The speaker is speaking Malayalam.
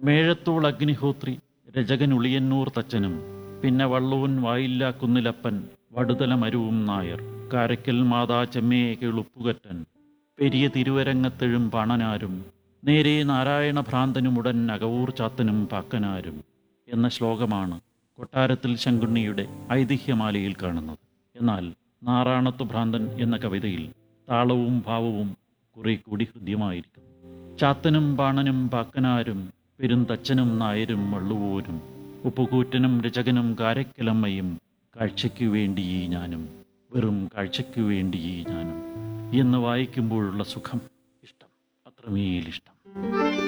മേഴത്തോൾ അഗ്നിഹോത്രി രജകൻ ഉളിയന്നൂർ തച്ചനും പിന്നെ വള്ളൂൻ വായില്ലാ കുന്നിലപ്പൻ വടുതല മരുവും നായർ കാരക്കൽ മാതാ ചെമ്മയെ കിളുപ്പുകറ്റൻ പെരിയ തിരുവരങ്ങത്തെഴും പണനാരും നേരെ നാരായണ ഭ്രാന്തനുമുടൻ അകവൂർ ചാത്തനും പാക്കനാരും എന്ന ശ്ലോകമാണ് കൊട്ടാരത്തിൽ ശങ്കുണ്ണിയുടെ ഐതിഹ്യമാലയിൽ കാണുന്നത് എന്നാൽ നാറാണത്തു ഭ്രാന്തൻ എന്ന കവിതയിൽ താളവും ഭാവവും കുറെ കൂടി ഹൃദ്യമായിരിക്കുന്നു ചാത്തനും ബാണനും പാക്കനാരും പെരുന്തച്ചനും നായരും വള്ളുവോരും ഉപ്പുകൂറ്റനും രചകനും കാരക്കലമ്മയും കാഴ്ചയ്ക്കു വേണ്ടി ഈ ഞാനും വെറും കാഴ്ചയ്ക്കു വേണ്ടി ഈ ഞാനും എന്ന് വായിക്കുമ്പോഴുള്ള സുഖം ഇഷ്ടം അത്രമേലിഷ്ടം